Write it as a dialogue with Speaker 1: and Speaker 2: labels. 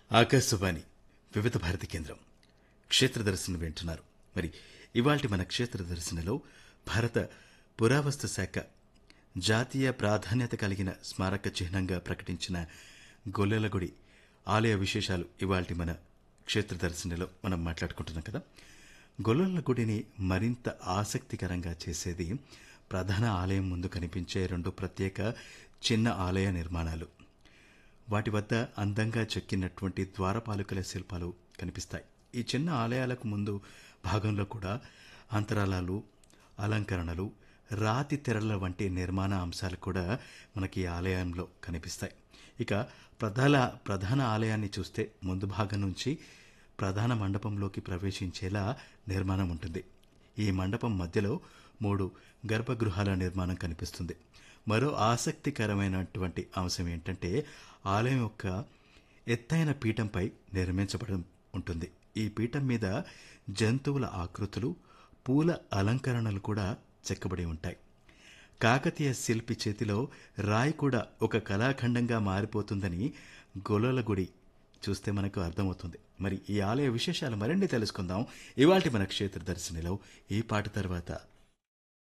Speaker 1: ఆకాశవాణి వివిధ భారతి కేంద్రం క్షేత్ర దర్శనం వింటున్నారు మరి ఇవాల్టి మన క్షేత్ర దర్శనలో భారత పురావస్తు శాఖ జాతీయ ప్రాధాన్యత కలిగిన స్మారక చిహ్నంగా ప్రకటించిన గొల్లెలగుడి ఆలయ విశేషాలు ఇవాల్టి మన క్షేత్ర దర్శనలో మనం మాట్లాడుకుంటున్నాం కదా గొల్లల గుడిని మరింత ఆసక్తికరంగా చేసేది ప్రధాన ఆలయం ముందు కనిపించే రెండు ప్రత్యేక చిన్న ఆలయ నిర్మాణాలు వాటి వద్ద అందంగా చెక్కినటువంటి ద్వారపాలకుల శిల్పాలు కనిపిస్తాయి ఈ చిన్న ఆలయాలకు ముందు భాగంలో కూడా అంతరాలాలు అలంకరణలు రాతి తెరల వంటి నిర్మాణ అంశాలు కూడా మనకి ఈ ఆలయంలో కనిపిస్తాయి ఇక ప్రధాన ప్రధాన ఆలయాన్ని చూస్తే ముందు భాగం నుంచి ప్రధాన మండపంలోకి ప్రవేశించేలా నిర్మాణం ఉంటుంది ఈ మండపం మధ్యలో మూడు గర్భగృహాల నిర్మాణం కనిపిస్తుంది మరో ఆసక్తికరమైనటువంటి అంశం ఏంటంటే ఆలయం యొక్క ఎత్తైన పీఠంపై నిర్మించబడి ఉంటుంది ఈ పీఠం మీద జంతువుల ఆకృతులు పూల అలంకరణలు కూడా చెక్కబడి ఉంటాయి కాకతీయ శిల్పి చేతిలో రాయి కూడా ఒక కళాఖండంగా మారిపోతుందని గొలల గుడి చూస్తే మనకు అర్థమవుతుంది మరి ఈ ఆలయ విశేషాలు మరిన్ని తెలుసుకుందాం ఇవాల్టి మన క్షేత్ర దర్శనిలో ఈ పాట తర్వాత